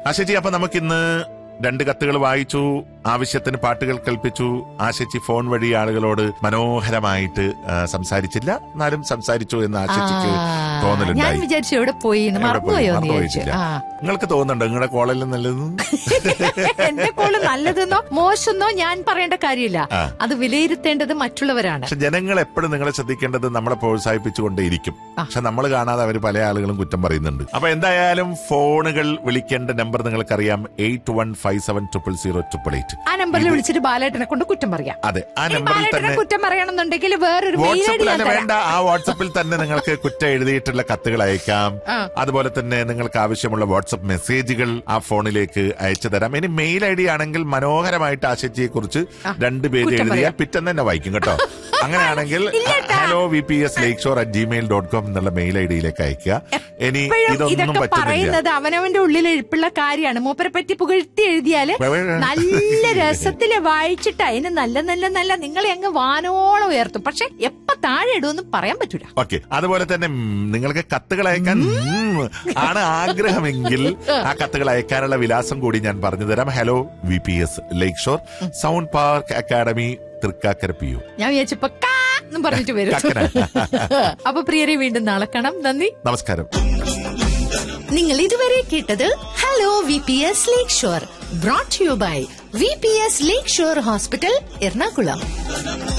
ആശച്ചി അപ്പൊ നമുക്കിന്ന് രണ്ട് കത്തുകൾ വായിച്ചു ആവശ്യത്തിന് പാട്ടുകൾ കേൾപ്പിച്ചു ആശച്ചി ഫോൺ വഴി ആളുകളോട് മനോഹരമായിട്ട് ആ, സംസാരിച്ചില്ല എന്നാലും സംസാരിച്ചു എന്ന് ആശച്ചിക്ക് ആ, ഞാൻ തോന്നലുണ്ടായി വിചാരിച്ചു എവിടെ പോയി എന്ന് എവിടെ പോയി? മറന്നുപോയോ എന്ന് വിചാരിച്ചു മറന്നുപോയിട്ടില്ല. ആ നിങ്ങൾക്ക് തോന്നുന്നുണ്ടോ നിങ്ങളുടെ കോളിൽ നല്ലതെന്ന് എന്റെ കോള് നല്ലതെന്നോ മോശമെന്നോ ഞാൻ പറയേണ്ട കാര്യമില്ല ആ. അത് വിലയിരുത്തേണ്ടത് മറ്റുള്ളവരാണ് പക്ഷെ ജനങ്ങൾ എപ്പോഴും നിങ്ങളെ ശ്രദ്ധിക്കേണ്ടത് നമ്മളെ പ്രോത്സാഹിപ്പിച്ചുകൊണ്ടേയിരിക്കും ആ. പക്ഷെ നമ്മൾ കാണാതെ അവർ പല ആളുകളും കുറ്റം പറയുന്നുണ്ട് അപ്പൊ എന്തായാലും ഫോണുകൾ വിളിക്കേണ്ട നമ്പർ നിങ്ങൾക്കറിയാം eight one five seven triple zero triple eight ആ നമ്പറിൽ വിളിച്ചിട്ട് ബാലേട്ടനെ കൊണ്ട് കുറ്റം പറയാം അതെ ആ ഈ നമ്പറിൽ ബാലേട്ടനെ തന്നെ കുറ്റം പറയണമെന്നുണ്ടെങ്കിൽ വേറൊരു മെയിൽ ഐ ഡി വാട്സപ്പിൽ ഞാൻ അല്ല തരാം വേണ്ട ആ വാട്സപ്പിൽ തന്നെ നിങ്ങൾക്ക് കുറ്റം എഴുതിയിട്ടുള്ള കത്തുകൾ അയക്കാം ആ. അതുപോലെ തന്നെ നിങ്ങൾക്ക് ആവശ്യമുള്ള വാട്സപ്പ് മെസ്സേജുകൾ ആ ഫോണിലേക്ക് അയച്ചു തരാം ഇനി മെയിൽ ഐ ഡി ആണെങ്കിൽ മനോഹരമായിട്ട് ആശച്ചിയെ കുറിച്ച് ആ, രണ്ട് പേര് കുറ്റം എഴുതിയാൽ പറയാം. പിറ്റെന്ന് തന്നെ വായിക്കും കേട്ടോ അങ്ങനെയാണെങ്കിൽ ഇല്ലട്ടാ. Hello V P S lake shore at gmail dot com എന്നുള്ള മെയിൽ ഐ ഡിയിലേക്ക് അയക്കുക ഇനി എപ്പോഴും ഇതൊന്നും ഇതൊക്കെ പറ്റുന്നില്ല പറയുന്നത് അവനവന്റെ ഉള്ളിൽ എഴുപ്പുള്ള കാര്യമാണ് മൂപ്പരെ പറ്റി പുകഴ്ത്തി എഴുതിയാല് നല്ല രസത്തില് വായിച്ചിട്ട് അതിന് നല്ല നല്ല നല്ല നിങ്ങളെ അങ്ങ് വാനോളം ഉയർത്തും പക്ഷെ എപ്പ താഴെ ഇടുമെന്ന് പറയാൻ പറ്റൂല ഓക്കെ അതുപോലെ തന്നെ ഉം, നിങ്ങൾക്ക് കത്തുകൾ അയക്കാൻ ഉം, ആണ് ആഗ്രഹമെങ്കിൽ ആ കത്തുകൾ അയക്കാനുള്ള വിലാസം കൂടി ഞാൻ പറഞ്ഞു തരാം hello V P S lake shore sound park academy Thrikkakara P U ഞാൻ വിചാരിച്ചപ്പോ കാ എന്നും പറഞ്ഞിട്ട് വരും കക്കന. അപ്പൊ പ്രിയരെ വീണ്ടും നാളെ കാണാം നന്ദി നമസ്കാരം നിങ്ങൾ ഇതുവരെ കേട്ടത് hello V P S lake shore brought you by V P S lake shore hospital Ernakulam